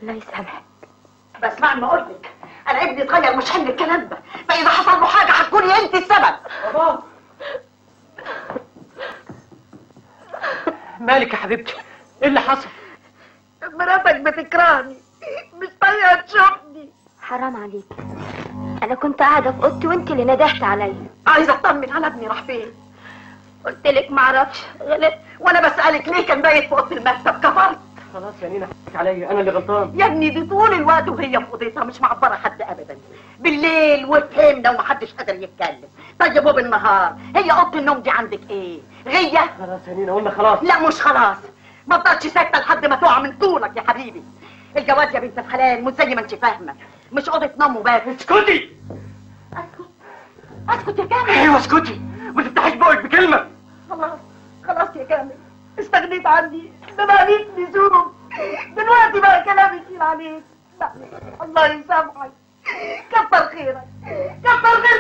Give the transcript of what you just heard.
الله يسامحك بس اسمع ما قلت لك انا ابني اتغير مش حمل الكلام ده فاذا حصل له حاجه هتكوني انت السبب بابا مالك يا حبيبتي ايه اللي حصل مراتك بتكرهني مش طايقه تشوفني حرام عليك انا كنت قاعده في اوضتي وانت اللي ندهت عليا عايزه اطمن على ابني راح فين قلت لك معرفش غلط وانا بسالك ليه كان بايت في اوضه المكتب كفرت خلاص يا نينا حقك عليا انا اللي غلطان يا ابني دي طول الوقت وهي في اوضتها مش معبره حد ابدا بالليل وفهمنا ومحدش قادر يتكلم طيب وبالنهار هي اوضه النوم دي عندك ايه غيه خلاص يا نينا قلنا خلاص لا مش خلاص ما تفضلش ساكته لحد ما تقع من طولك يا حبيبي الجواز يا بنت الحلال مش زي ما انت فاهمه مش اوضه نوم وبس اسكتي اسكت اسكت يا كامل ايوه اسكتي ما تفتحيش بقك بكلمه خلاص خلاص يا كامل استغنيت عني ده بقى ليك لزوم دلوقتي بقى كلامي يشيل عليك لا الله يسامحك كتر خيرك كتر